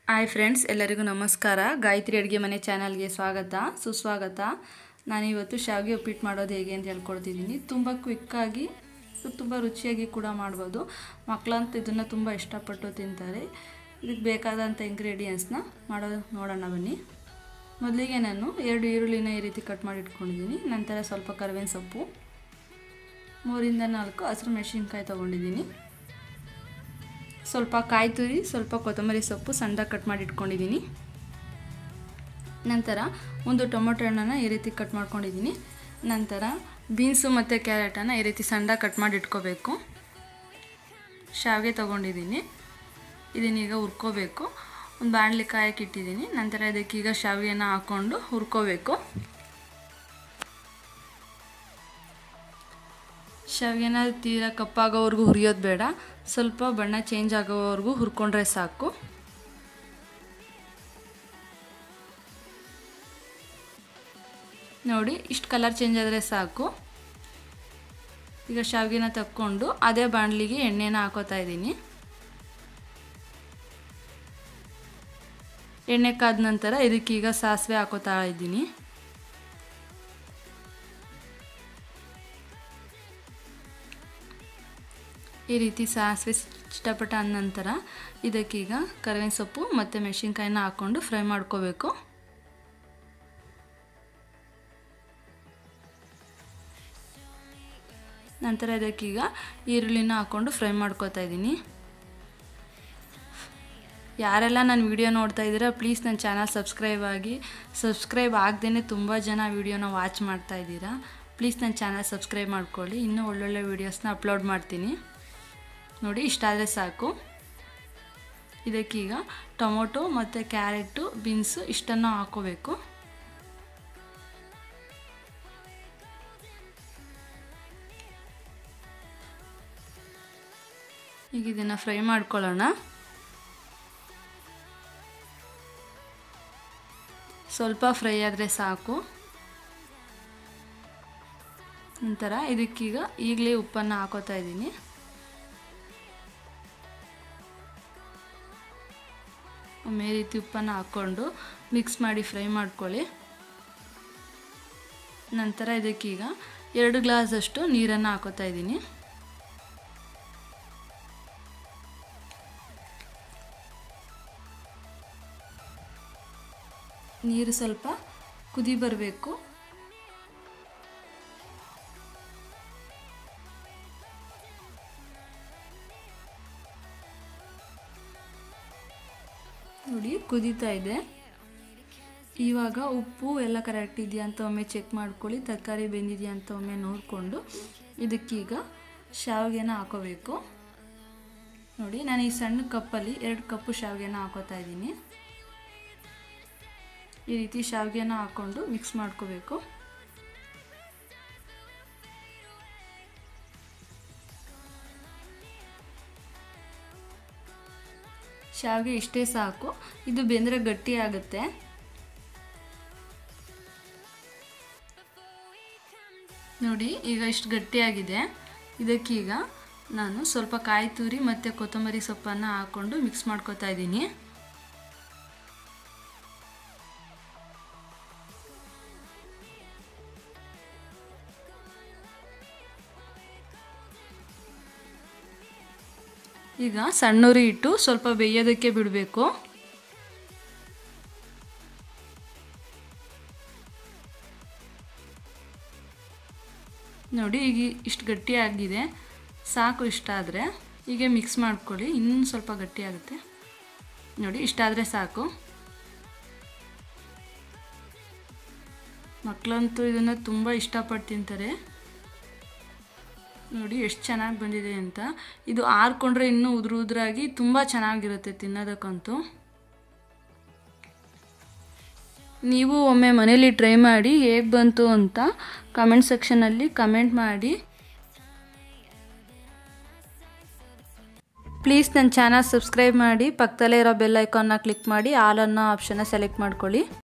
hi friends ಎಲ್ಲರಿಗೂ ನಮಸ್ಕಾರ ಗಾಯತ್ರಿ ಅಡುಗೆ ಮನೆ ಚಾನಲ್ಗೆ ಸ್ವಾಗತ ಸುಸ್ವಾಗತ ನಾನಿವತ್ತು ಶಾವಿಗೆ ಉಪ್ಪಿಟ್ಟು ಮಾಡೋದು ಹೇಗೆ ಅಂತ ಹೇಳ್ಕೊಡ್ತಿದ್ದೀನಿ ತುಂಬ ಕ್ವಿಕ್ಕಾಗಿ ತುಂಬ ರುಚಿಯಾಗಿ ಕೂಡ ಮಾಡ್ಬೋದು ಮಕ್ಕಳಂತೂ ಇದನ್ನು ತುಂಬ ಇಷ್ಟಪಟ್ಟು ತಿಂತಾರೆ ಇದಕ್ಕೆ ಬೇಕಾದಂಥ ಇಂಗ್ರೀಡಿಯೆಂಟ್ಸ್ನ ಮಾಡೋದು ನೋಡೋಣ ಬನ್ನಿ ಮೊದಲಿಗೆ ನಾನು ಎರಡು ಈರುಳ್ಳಿನ ಈ ರೀತಿ ಕಟ್ ಮಾಡಿ ಇಟ್ಕೊಂಡಿದ್ದೀನಿ ನಂತರ ಸ್ವಲ್ಪ ಕರಿಬೇವಿನ ಸೊಪ್ಪು ಮೂರಿಂದ ನಾಲ್ಕು ಹಸಿರು ಮೆಣಸಿನ್ಕಾಯಿ ತೊಗೊಂಡಿದ್ದೀನಿ ಸ್ವಲ್ಪ ಕಾಯಿ ತುರಿ ಸ್ವಲ್ಪ ಕೊತ್ತಂಬರಿ ಸೊಪ್ಪು ಸಣ್ಣದಾಗಿ ಕಟ್ ಮಾಡಿ ಇಟ್ಕೊಂಡಿದ್ದೀನಿ ನಂತರ ಒಂದು ಟೊಮೊಟೊ ಹಣ್ಣನ್ನು ಈ ರೀತಿ ಕಟ್ ಮಾಡ್ಕೊಂಡಿದ್ದೀನಿ ನಂತರ ಬೀನ್ಸು ಮತ್ತು ಕ್ಯಾರೆಟನ್ನು ಈ ರೀತಿ ಸಣ್ಣದಾಗಿ ಕಟ್ ಮಾಡಿ ಇಟ್ಕೋಬೇಕು ಶಾವಿಗೆ ತೊಗೊಂಡಿದ್ದೀನಿ ಇದನ್ನೀಗ ಹುರ್ಕೋಬೇಕು ಒಂದು ಬಾಣಲಿ ಕಾಯಕ್ಕೆ ಇಟ್ಟಿದ್ದೀನಿ ನಂತರ ಇದಕ್ಕೀಗ ಶಾವಿಗೆನ ಹಾಕ್ಕೊಂಡು ಹುರ್ಕೋಬೇಕು ಶಾವಿಗೆನ ತೀರಾ ಕಪ್ಪಾಗೋವರೆಗೂ ಹುರಿಯೋದು ಬೇಡ ಸ್ವಲ್ಪ ಬಣ್ಣ ಚೇಂಜ್ ಆಗೋವರೆಗೂ ಹುರ್ಕೊಂಡ್ರೆ ಸಾಕು ನೋಡಿ ಇಷ್ಟು ಕಲರ್ ಚೇಂಜ್ ಆದರೆ ಸಾಕು ಈಗ ಶಾವಿಗೆನ ತಕ್ಕೊಂಡು ಅದೇ ಬಾಣಲಿಗೆ ಎಣ್ಣೆನ ಹಾಕೋತಾ ಇದ್ದೀನಿ ಎಣ್ಣೆ ಕಾದ ನಂತರ ಇದಕ್ಕೀಗ ಸಾಸಿವೆ ಹಾಕೋತಾ ಇದ್ದೀನಿ ಈ ರೀತಿ ಸಾಸಿವೆ ಚಿಟಪಟ ಅಂದ ನಂತರ ಇದಕ್ಕೀಗ ಕರಿಬೇವಿನ ಸೊಪ್ಪು ಮತ್ತು ಮೆಣಸಿನ್ಕಾಯಿನ ಹಾಕ್ಕೊಂಡು ಫ್ರೈ ಮಾಡ್ಕೋಬೇಕು ನಂತರ ಇದಕ್ಕೀಗ ಈರುಳ್ಳಿನ ಹಾಕ್ಕೊಂಡು ಫ್ರೈ ಮಾಡ್ಕೋತಾ ಇದ್ದೀನಿ ಯಾರೆಲ್ಲ ನನ್ನ ವಿಡಿಯೋ ನೋಡ್ತಾ ಇದ್ದೀರಾ ಪ್ಲೀಸ್ ನನ್ನ ಚಾನಲ್ ಸಬ್ಸ್ಕ್ರೈಬ್ ಆಗಿ ಸಬ್ಸ್ಕ್ರೈಬ್ ಆಗದೇ ತುಂಬ ಜನ ವಿಡಿಯೋನ ವಾಚ್ ಮಾಡ್ತಾ ಇದ್ದೀರಾ ಪ್ಲೀಸ್ ನನ್ನ ಚಾನಲ್ ಸಬ್ಸ್ಕ್ರೈಬ್ ಮಾಡ್ಕೊಳ್ಳಿ ಇನ್ನೂ ಒಳ್ಳೊಳ್ಳೆ ವೀಡಿಯೋಸ್ನ ಅಪ್ಲೋಡ್ ಮಾಡ್ತೀನಿ ನೋಡಿ ಇಷ್ಟಾದರೆ ಸಾಕು ಇದಕ್ಕೀಗ ಟೊಮೊಟೊ ಮತ್ತು ಕ್ಯಾರೆಟು ಬೀನ್ಸು ಇಷ್ಟನ್ನು ಹಾಕೋಬೇಕು ಈಗ ಇದನ್ನು ಫ್ರೈ ಮಾಡ್ಕೊಳ್ಳೋಣ ಸ್ವಲ್ಪ ಫ್ರೈ ಆದರೆ ಸಾಕು ನಂತರ ಇದಕ್ಕೀಗ ಈಗಲೇ ಉಪ್ಪನ್ನು ಹಾಕೋತಾ ಇದ್ದೀನಿ ಒಮ್ಮೆ ರೀತಿ ಉಪ್ಪನ್ನು ಹಾಕ್ಕೊಂಡು ಮಿಕ್ಸ್ ಮಾಡಿ ಫ್ರೈ ಮಾಡ್ಕೊಳ್ಳಿ ನಂತರ ಇದಕ್ಕೀಗ ಎರಡು ಗ್ಲಾಸಷ್ಟು ನೀರನ್ನು ಹಾಕೋತಾ ಇದ್ದೀನಿ ನೀರು ಸ್ವಲ್ಪ ಕುದಿ ಬರಬೇಕು ನೋಡಿ ಕುದೀತಾ ಇದೆ ಇವಾಗ ಉಪ್ಪು ಎಲ್ಲ ಕರೆಕ್ಟ್ ಇದೆಯಾ ಅಂತ ಒಮ್ಮೆ ಚೆಕ್ ಮಾಡ್ಕೊಳ್ಳಿ ತರಕಾರಿ ಬೆಂದಿದೆಯಾ ಅಂತ ಒಮ್ಮೆ ನೋಡಿಕೊಂಡು ಇದಕ್ಕೀಗ ಶಾವಿಗೆನ ಹಾಕೋಬೇಕು ನೋಡಿ ನಾನು ಈ ಸಣ್ಣ ಕಪ್ಪಲ್ಲಿ ಎರಡು ಕಪ್ಪು ಶಾವಿಗೆನ ಹಾಕೋತಾ ಇದ್ದೀನಿ ಈ ರೀತಿ ಶಾವಿಗೆನ ಹಾಕ್ಕೊಂಡು ಮಿಕ್ಸ್ ಮಾಡ್ಕೋಬೇಕು ಶಾವಿಗೆ ಇಷ್ಟೇ ಸಾಕು ಇದು ಬೆಂದರೆ ಗಟ್ಟಿ ಆಗುತ್ತೆ ನೋಡಿ ಈಗ ಇಷ್ಟು ಗಟ್ಟಿಯಾಗಿದೆ ಇದಕ್ಕೀಗ ನಾನು ಸ್ವಲ್ಪ ಕಾಯಿ ತುರಿ ಮತ್ತು ಕೊತ್ತಂಬರಿ ಸೊಪ್ಪನ್ನು ಹಾಕ್ಕೊಂಡು ಮಿಕ್ಸ್ ಮಾಡ್ಕೊತಾ ಇದ್ದೀನಿ ಈಗ ಸಣ್ಣೂರಿ ಇಟ್ಟು ಸ್ವಲ್ಪ ಬೇಯೋದಕ್ಕೆ ಬಿಡಬೇಕು ನೋಡಿ ಈಗ ಇಷ್ಟು ಗಟ್ಟಿಯಾಗಿದೆ ಸಾಕು ಇಷ್ಟ ಆದರೆ ಹೀಗೆ ಮಿಕ್ಸ್ ಮಾಡ್ಕೊಳ್ಳಿ ಇನ್ನೂ ಸ್ವಲ್ಪ ಗಟ್ಟಿಯಾಗುತ್ತೆ ನೋಡಿ ಇಷ್ಟಾದರೆ ಸಾಕು ಮಕ್ಕಳಂತೂ ಇದನ್ನು ತುಂಬ ಇಷ್ಟಪಟ್ಟು ತಿಂತಾರೆ ನೋಡಿ ಎಷ್ಟು ಚೆನ್ನಾಗಿ ಬಂದಿದೆ ಅಂತ ಇದು ಆರ್ಕೊಂಡ್ರೆ ಇನ್ನೂ ಉದುರು ಉದುರಾಗಿ ತುಂಬ ಚೆನ್ನಾಗಿರುತ್ತೆ ತಿನ್ನೋದಕ್ಕಂತೂ ನೀವು ಒಮ್ಮೆ ಮನೇಲಿ ಟ್ರೈ ಮಾಡಿ ಹೇಗೆ ಬಂತು ಅಂತ ಕಮೆಂಟ್ ಸೆಕ್ಷನಲ್ಲಿ ಕಮೆಂಟ್ ಮಾಡಿ ಪ್ಲೀಸ್ ನನ್ನ ಚಾನಲ್ ಸಬ್ಸ್ಕ್ರೈಬ್ ಮಾಡಿ ಪಕ್ಕದಲ್ಲೇ ಇರೋ ಬೆಲ್ ಐಕಾನ್ನ ಕ್ಲಿಕ್ ಮಾಡಿ ಆಲ್ ಅನ್ನೋ ಆಪ್ಷನ್ನ ಸೆಲೆಕ್ಟ್ ಮಾಡ್ಕೊಳ್ಳಿ